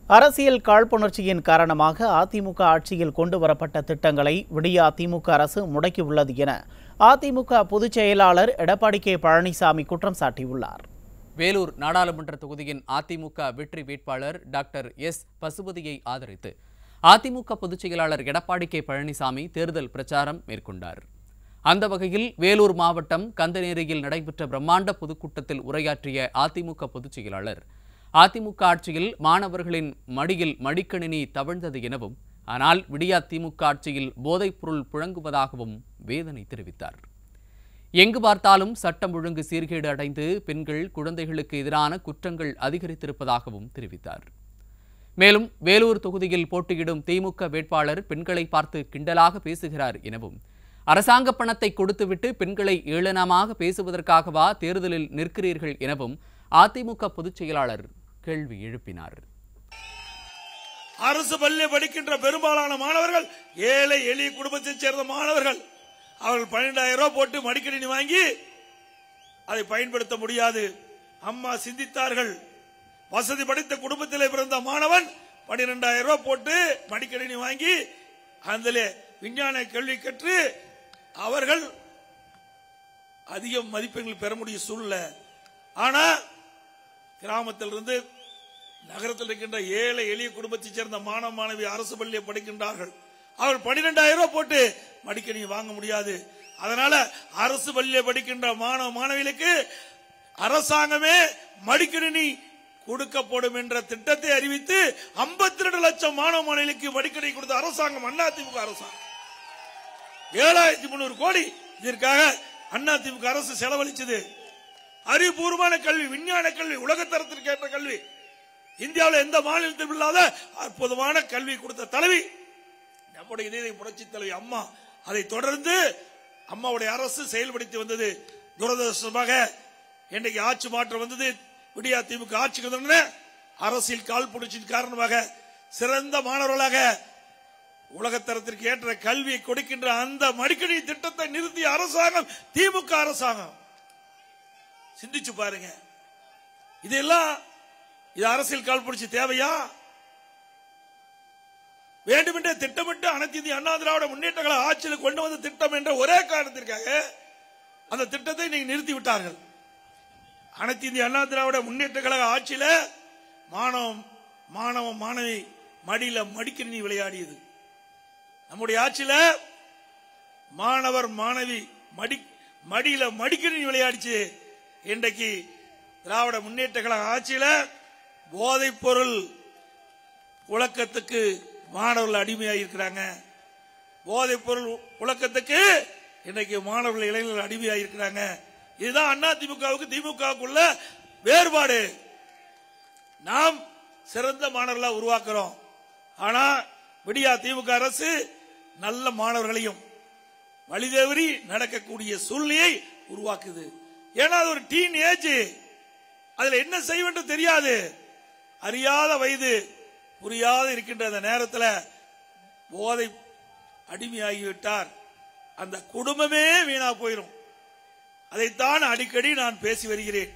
அரசியல் காழ்ப்புணர்ச்சியின் காரணமாக அதிமுக ஆட்சியில் கொண்டு வரப்பட்ட திட்டங்களை விடிய அதிமுக அரசு முடக்கியுள்ளது என அதிமுக பொதுச் செயலாளர் எடப்பாடி கே பழனிசாமி குற்றம் சாட்டியுள்ளார் வேலூர் நாடாளுமன்ற தொகுதியின் அதிமுக வெற்றி வேட்பாளர் டாக்டர் எஸ் பசுபதியை ஆதரித்து அதிமுக பொதுச் செயலாளர் எடப்பாடி கே பழனிசாமி தேர்தல் பிரச்சாரம் மேற்கொண்டார் அந்த வகையில் வேலூர் மாவட்டம் கந்தநேரியில் நடைபெற்ற பிரம்மாண்ட பொதுக்கூட்டத்தில் உரையாற்றிய அதிமுக பொதுச் செயலாளர் அதிமுக ஆட்சியில் மாணவர்களின் மடியில் மடிக்கணினி தவழ்ந்தது எனவும் ஆனால் விடியா திமுக ஆட்சியில் போதைப்பொருள் புழங்குவதாகவும் வேதனை தெரிவித்தார் எங்கு பார்த்தாலும் சட்டம் ஒழுங்கு சீர்கேடு அடைந்து பெண்கள் குழந்தைகளுக்கு எதிரான குற்றங்கள் அதிகரித்திருப்பதாகவும் தெரிவித்தார் மேலும் வேலூர் தொகுதியில் போட்டியிடும் திமுக வேட்பாளர் பெண்களை பார்த்து கிண்டலாக பேசுகிறார் எனவும் அரசாங்க பணத்தை கொடுத்துவிட்டு பெண்களை ஏளனமாக பேசுவதற்காகவா தேர்தலில் நிற்கிறீர்கள் எனவும் அதிமுக பொதுச் செயலாளர் கேள்வி எழுப்பினார் அரசு பள்ளியில் படிக்கின்ற பெரும்பாலான மாணவர்கள் ஏழை எளிய குடும்பத்தைச் சேர்ந்த மாணவர்கள் அவர்கள் பன்னிரெண்டாயிரம் ரூபாய் போட்டு மடிக்கணினி வாங்கி அதை பயன்படுத்த முடியாது அம்மா சிந்தித்தார்கள் வசதி படைத்த குடும்பத்திலே பிறந்த மாணவன் பன்னிரெண்டாயிரம் ரூபாய் போட்டு மடிக்கணினி வாங்கி அதிலே விஞ்ஞான கல்வி கற்று அவர்கள் அதிக மதிப்பெண்கள் பெற முடிய சூழ்நிலை ஆனா கிராமத்திலிருந்து நகரத்தில் இருக்கின்ற ஏழை எளிய குடும்பத்தைச் சேர்ந்த மாணவ மாணவி அரசு பள்ளியை படிக்கின்றார்கள் அவர் பனிரெண்டாயிரம் ரூபாய் போட்டு மடிக்கணி வாங்க முடியாது அதனால அரசு பள்ளியை படிக்கின்ற மாணவ மாணவிகளுக்கு அரசாங்கமே மடிக்கணினி கொடுக்கப்படும் என்ற திட்டத்தை அறிவித்து 52 லட்சம் மாணவ மாணவிகளுக்கு மடிக்கணி கொடுத்த அரசாங்கம் அதிமுக அரசாங்கம் ஏழாயிரத்தி முன்னூறு கோடி இதற்காக அதிமுக அரசு செலவழிச்சது அறிவுபூர்வமான கல்வி விஞ்ஞான கல்வி உலகத்தரத்திற்கு ஏற்ற கல்வி இந்தியாவில் எந்த மாநிலத்திலும் இல்லாத அற்புதமான கல்வி கொடுத்த தலைவி நம்முடைய இதய புரட்சி தலைவி அம்மா அதை தொடர்ந்து அம்மாவுடைய அரசு செயல்படுத்தி வந்தது துரதிருஷ்டமாக இன்றைக்கு ஆட்சி மாற்றம் வந்தது விடியா திமுக ஆட்சிக்கு வந்தோடனே அரசியல் கால் புடிச்சின் காரணமாக சிறந்த மாணவர்களாக உலகத்தரத்திற்கு ஏற்ற கல்வியை கொடுக்கின்ற அந்த மடிக்கணி திட்டத்தை நிறுத்திய அரசாங்கம் திமுக அரசாங்கம் சிந்திச்சு பாருங்க இதெல்லாம் இது அரசியல் கால் பிடிச்சி தேவையா வேண்டுமென்றே திட்டமிட்டு அனைத்து இந்திய அண்ணா திராவிட முன்னேற்ற கழக ஆட்சியில் கொண்டு வந்த திட்டம் என்ற ஒரே காரணத்திற்காக அந்த திட்டத்தை நீங்க நிறுத்தி விட்டார்கள் அனைத்து இந்திய அண்ணா திராவிட முன்னேற்ற கழக ஆட்சியில மாணவ மாணவ மாணவி மடியில மடிக்கணினி விளையாடியது நம்முடைய ஆட்சியில மாணவர் மாணவி மடி மடியில மடிக்கணினி விளையாடிச்சு இன்றைக்கு திராவிட முன்னேற்ற கழக ஆட்சியில போதைப் பொருள் புழக்கத்துக்கு மாணவர்கள் அடிமையாக இருக்கிறாங்க போதைப் பொருள் புழக்கத்துக்கு இன்னைக்கு மாணவர்கள் இளைஞர்கள் அடிமையாக இருக்கிறாங்க இதுதான் அண்ணா திமுகவுக்கு திமுகவுக்குள்ள வேறுபாடு நாம் சிறந்த மாணவர்களா உருவாக்குறோம் ஆனா விடியா திமுக அரசு நல்ல மாணவர்களையும் வழிதவறி நடக்கக்கூடிய சூழ்நிலையை உருவாக்குது ஏன்னா அது ஒரு டீன் ஏஜ் அதுல என்ன செய்ய வேண்டும் தெரியாது அறியாத வயது புரியாத இருக்கின்ற அந்த நேரத்தில் போதை அடிமையாகிவிட்டார் அந்த குடும்பமே வீணா போயிடும் அதைத்தான் அடிக்கடி நான் பேசி வருகிறேன்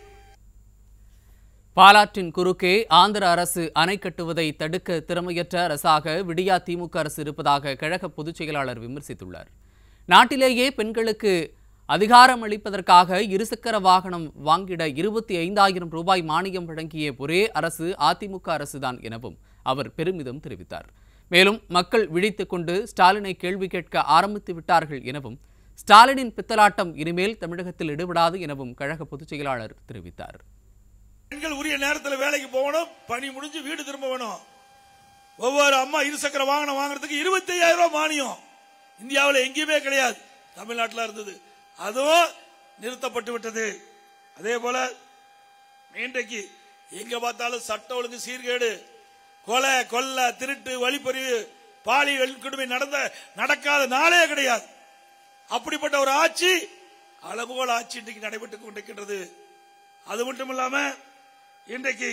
பாலாற்றின் குறுக்கே ஆந்திர அரசு அணை கட்டுவதை தடுக்க திறமையற்ற அரசாக விடியா திமுக அரசு இருப்பதாக கழக பொதுச் செயலாளர் விமர்சித்துள்ளார் நாட்டிலேயே பெண்களுக்கு அதிகாரம் அளிப்பதற்காக இருசக்கர வாகனம் வாங்கிட இருபத்தி ஐந்தாயிரம் ரூபாய் மானியம் வழங்கிய ஒரே அரசு அதிமுக அரசுதான் எனவும் அவர் பெருமிதம் தெரிவித்தார் மேலும் மக்கள் விழித்துக் கொண்டு ஸ்டாலினை கேள்வி கேட்க ஆரம்பித்து விட்டார்கள் எனவும் ஸ்டாலினின் பித்தலாட்டம் இனிமேல் தமிழகத்தில் ஈடுபடாது எனவும் கழக பொதுச் செயலாளர் தெரிவித்தார் பெண்கள் உரிய நேரத்தில் வேலைக்கு போகணும் பணி முடிஞ்சு வீடு திரும்ப வேணும் ஒவ்வொரு அம்மா இருசக்கர வாகனம் வாங்குறதுக்கு இருபத்தி ஐயாயிரம் ரூபாய் மானியம் இந்தியாவில் எங்கேயுமே கிடையாது தமிழ்நாட்டில் இருந்தது அதுவும் நிறுத்தப்பட்டு விட்டது அதே போல இன்றைக்கு எங்க பார்த்தாலும் சட்ட ஒழுங்கு சீர்கேடு கொலை கொல்ல திருட்டு வழிப்பறிவு பாலியல் கொடுமை நடந்த நடக்காத நாளே கிடையாது அப்படிப்பட்ட ஒரு ஆட்சி அளவுகோல் ஆட்சி இன்றைக்கு நடைபெற்றுக் கொண்டிருக்கின்றது அது மட்டும் இல்லாம இன்றைக்கு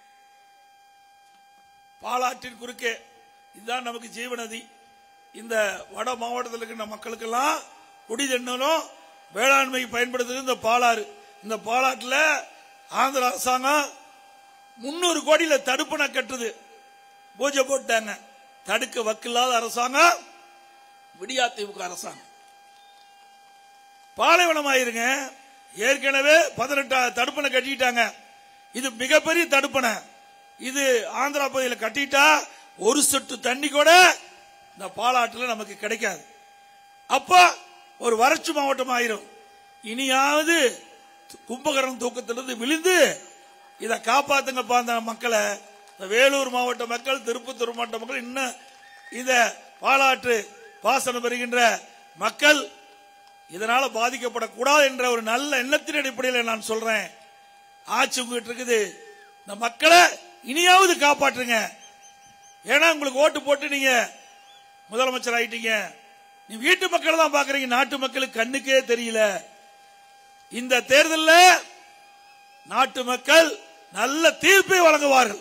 பாலாற்றின் குறுக்கே இதுதான் நமக்கு ஜீவநதி இந்த வட மாவட்டத்தில் இருக்கின்ற மக்களுக்கெல்லாம் குடி தண்ணனும் வேளாண்மை பயன்படுத்துறது இந்த பாலாறு இந்த பாலாற்றில் ஆந்திர அரசாங்கம் முன்னூறு கோடியில தடுப்பணை கட்டுது பூஜை போட்டாங்க தடுக்க வக்கில்லாத அரசாங்கம் விடியா திமுக அரசாங்கம் பாலைவனமாயிருங்க ஏற்கனவே பதினெட்டு தடுப்பணை கட்டிட்டாங்க இது மிகப்பெரிய தடுப்பணை இது ஆந்திரா பகுதியில் கட்டிட்டா ஒரு சொட்டு தண்ணி கூட இந்த பாலாற்றில் நமக்கு கிடைக்காது அப்ப ஒரு வறட்சி மாவட்டம் ஆயிரும் இனியாவது கும்பகரணம் தூக்கத்திலிருந்து விழுந்து இதை காப்பாத்துங்கப்பா அந்த மக்களை இந்த வேலூர் மாவட்ட மக்கள் திருப்பத்தூர் மாவட்ட மக்கள் இன்னும் இத பாலாற்று பாசனம் பெறுகின்ற மக்கள் இதனால பாதிக்கப்படக்கூடாது என்ற ஒரு நல்ல எண்ணத்தின் அடிப்படையில் நான் சொல்றேன் ஆட்சி உங்ககிட்ட இருக்குது இந்த மக்களை இனியாவது காப்பாற்றுங்க ஏன்னா உங்களுக்கு ஓட்டு போட்டு நீங்க முதலமைச்சர் ஆயிட்டீங்க நீ வீட்டு மக்கள் தான் பாக்குறீங்க நாட்டு மக்களுக்கு கண்ணுக்கே தெரியல இந்த தேர்தலில் நாட்டு மக்கள் நல்ல தீர்ப்பை வழங்குவார்கள்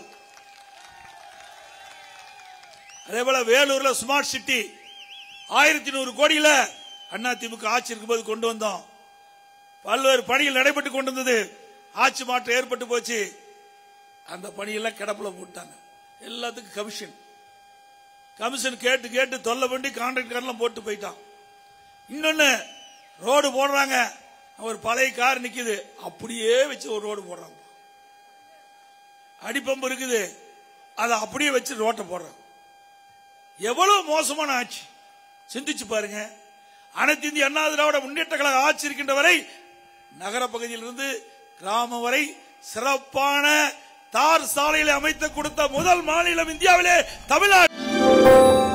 அதே போல வேலூர்ல ஸ்மார்ட் சிட்டி ஆயிரத்தி நூறு கோடியில அண்ணா திமுக ஆட்சி இருக்கும்போது கொண்டு வந்தோம் பல்வேறு பணிகள் நடைபெற்று கொண்டு வந்தது ஆட்சி மாற்றம் ஏற்பட்டு போச்சு அந்த பணியெல்லாம் கிடப்புல போட்டாங்க எல்லாத்துக்கும் கமிஷன் கமிஷன் கேட்டு கேட்டு தொல்லை பண்ணி கான்ட்ராக்டர்லாம் போட்டு போயிட்டான் இன்னொன்னு ரோடு போடுறாங்க ஒரு பழைய கார் நிக்குது அப்படியே வச்சு ஒரு ரோடு போடுறாங்க அடிப்பம்பு இருக்குது அதை அப்படியே வச்சு ரோட்டை போடுறாங்க எவ்வளவு மோசமான ஆட்சி சிந்திச்சு பாருங்க அனைத்து இந்திய அண்ணா திராவிட முன்னேற்ற கழக ஆட்சி இருக்கின்ற வரை நகர பகுதியிலிருந்து கிராமம் வரை சிறப்பான தார் சாலைகளை அமைத்து கொடுத்த முதல் மாநிலம் இந்தியாவிலே தமிழ்நாடு